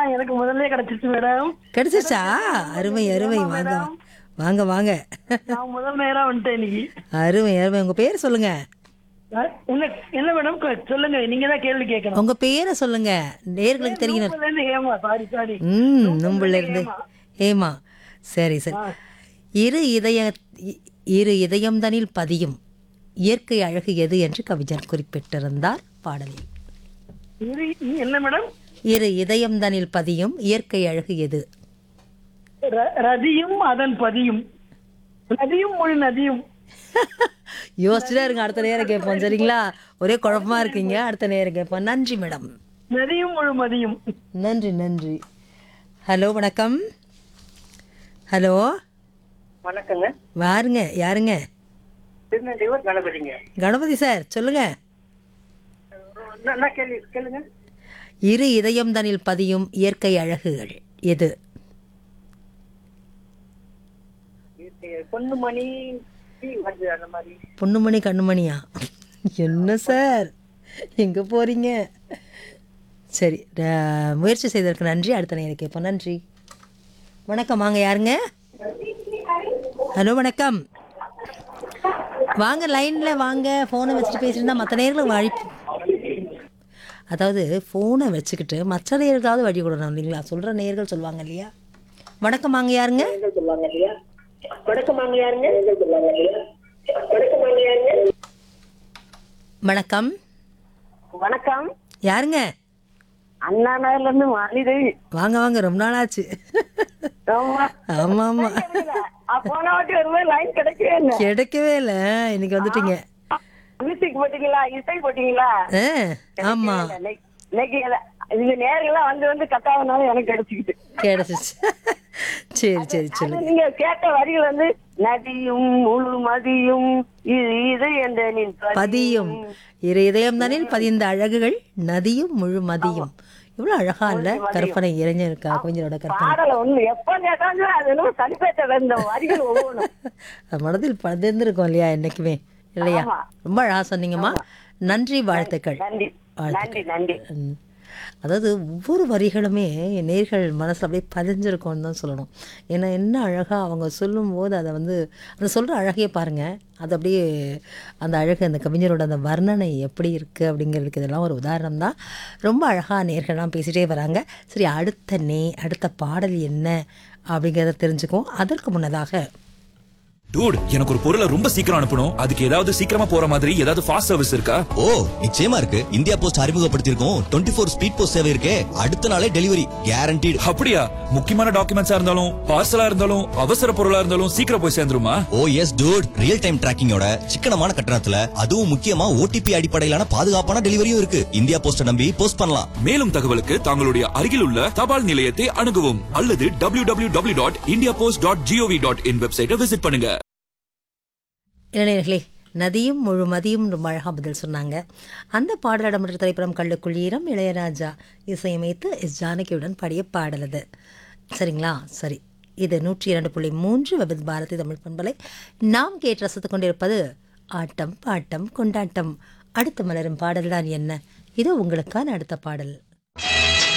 எனக்கு முதல்ல கிடைச்சிருச்சு மேடம் கிடைச்சிச்சா அருமை அருமை வாங்க வாங்க வாங்க நான் முதல் நேரம் வந்துட்டேன் இன்னைக்கு அருமை அருமை உங்க பேர் சொல்லுங்க அஹ், என்ன என்ன மேடம் கொ- சொல்லுங்க நீங்க தான் கேள்வி கேட்கணும் உங்க பேரை சொல்லுங்க நேர்களுக்கு தெரியணும் நூம்புல இருந்து ஏமா சாரி சாரி ம் நும்புல இருந்து ஏமா சரி சரி இரு இதய இ- இரு இதயம் தனில் பதியும் இயற்கை அழகு எது என்று கவிஞர் குறிப்பிட்டிருந்தார் பாடலில் இது இ- என்ன மேடம் இரு இதயம் தனில் பதியும் இயற்கை அழகு எது ர- ரதியும் அதன் பதியும் நதியும் மொழி நதியும் யோசிச்சுட்டே இருங்க அடுத்த நேரம் கேட்போம் சரிங்களா ஒரே குழப்பமா இருக்கீங்க அடுத்த நேரம் கேட்போம் நன்றி மேடம் நதியும் முழு மதியும் நன்றி நன்றி ஹலோ வணக்கம் ஹலோ வணக்கங்க வாருங்க யாருங்க திருநெல்வேலி கணபதிங்க கணபதி சார் சொல்லுங்க என்ன கேள்வி கேளுங்க இரு இதயம் தனில் பதியும் இயற்கை அழகுகள் எது பொண்ணு மணி வருது அந்த மாதிரி பொண்ணுமணி கண்ணுமணியா என்ன சார் எங்க போறீங்க சரி அஹ், முயற்சி செய்ததற்கு நன்றி அடுத்த நேரம் கேட்போம் நன்றி வணக்கம் வாங்க யாருங்க ஹலோ வணக்கம் வாங்க லைன்ல வாங்க ஃபோனை வச்சுட்டு பேசிட்டு மற்ற நேர்களும் வழி அதாவது ஃபோனை வச்சுக்கிட்டு மற்ற நேர்களுக்காவது வழி கொடுக்கணும் இல்லைங்களா சொல்கிற நேர்கள் சொல்லுவாங்க இல்லையா வணக்கம் வாங்க யாருங்க சொல்லுவாங்க இல்லையா வணக்கம் வாங்க யாருங்க சொல்லுவாங்க இல்லையா வணக்கம் வாங்க யாருங்க வணக்கம் வணக்கம் யாருங்க அண்ணா நகர்ல இருந்து மாலிதேவி வாங்க வாங்க ரொம்ப நாள் ஆச்சு ஆமா ஆமா ஆமா அஹ் போன வாட்டி வரும்போது லைன் கிடைக்கவே இல்லை கிடைக்கவே இல்லை இன்னைக்கு வந்துட்டீங்க மியூசிக் போட்டீங்களா இசை போட்டீங்களா ஆ, ஆமா இன்னைக்கு- இன்னைக்கு இல்ல. இது நேரெல்லாம் வந்து வந்து கத்தாவனால எனக்கு கிடைச்சிக்கிட்டு கிடைச்சிச்சு சரி சரி சொல்லு ஆனா நீங்க கேட்ட வரிகள் வந்து நதியும் முழு மதியும் இது இது என்ற நின் பதியும் இரு இதயம் தானில் பதிந்த அழகுகள் நதியும் முழு மதியும் இவ்வளவு அழகா இல்ல கற்பனை இளைஞருக்கா கொஞ்சரோட கற்பனை பாடல ஒண்ணு எப்ப கேட்டாலும் அது என்னமோ சனிப்பேட்டை இந்த வரிகள் ஒவ்வொன்றும் அது மனதில் பதிந்திருக்கும் இல்லையா என்னைக்குமே இல்லையா ஆமா. ரொம்ப அழகா சொன்னீங்கம்மா நன்றி வாழ்த்துக்கள் நன்றி நன்றி நன்றி ம். அதாவது ஒவ்வொரு வரிகளுமே என் நேர்கள் மனசில் அப்படியே பதிஞ்சிருக்கும்னு தான் சொல்லணும் ஏன்னா என்ன அழகாக அவங்க சொல்லும்போது அதை வந்து அந்த சொல்கிற அழகையே பாருங்கள் அது அப்படியே அந்த அழகு அந்த கவிஞரோட அந்த வர்ணனை எப்படி இருக்குது அப்படிங்கிறதுக்கு இதெல்லாம் ஒரு உதாரணம் தான் ரொம்ப அழகாக நேர்கள்லாம் பேசிகிட்டே வராங்க சரி அடுத்த நே அடுத்த பாடல் என்ன அப்படிங்கிறத தெரிஞ்சுக்குவோம் அதற்கு முன்னதாக டூட் எனக்கு ஒரு பொருளை ரொம்ப சீக்கிரம் அனுப்பணும் அதுக்கு ஏதாவது சீக்கிரமா போற மாதிரி ஏதாவது ஃபாஸ்ட் சர்வீஸ் இருக்கா ஓ நிச்சயமா இருக்கு இந்தியா போஸ்ட் அறிமுகப்படுத்தியிருக்கோம் டுவெண்ட்டி ஃபோர் ஸ்பீட் போஸ்ட் சேவை இருக்கே அடுத்த நாளே டெலிவரி கேரண்டீடு அப்படியா முக்கியமான டாக்குமெண்ட்ஸா இருந்தாலும் பார்சலா இருந்தாலும் அவசர பொருளா இருந்தாலும் சீக்கிரம் போய் சேர்ந்துருமா oh yes dude real time டிராக்கிங்கோட சிக்கனமான கட்டணத்துல அதுவும் முக்கியமா ஓடிபி அடிப்படையிலான பாதுகாப்பான டெலிவரியும் இருக்கு இந்தியா போஸ்ட நம்பி போஸ்ட் பண்ணலாம் மேலும் தகவலுக்கு தங்களுடைய அருகில் உள்ள தபால் நிலையத்தை அணுகவும் அல்லது W W W dot India post dot GOV dot in வெப்சைட்டை விசிட் பண்ணுங்க இளைஞர்களே நதியும் முழு மதியும் ரொம்ப அழகாக பதில் சொன்னாங்க அந்த பாடலிடமற்ற திரைப்படம் கள்ளுக்குள் ஈரம் இளையராஜா இசையமைத்து எஸ் ஜானகியுடன் பாடிய பாடல் அது சரிங்களா சரி இது நூற்றி இரண்டு புள்ளி மூன்று விபத் பாரதி தமிழ் பண்பலை நாம் கேட்டு ரசித்துக் கொண்டிருப்பது ஆட்டம் பாட்டம் கொண்டாட்டம் அடுத்து மலரும் பாடல் தான் என்ன இது உங்களுக்கான அடுத்த பாடல்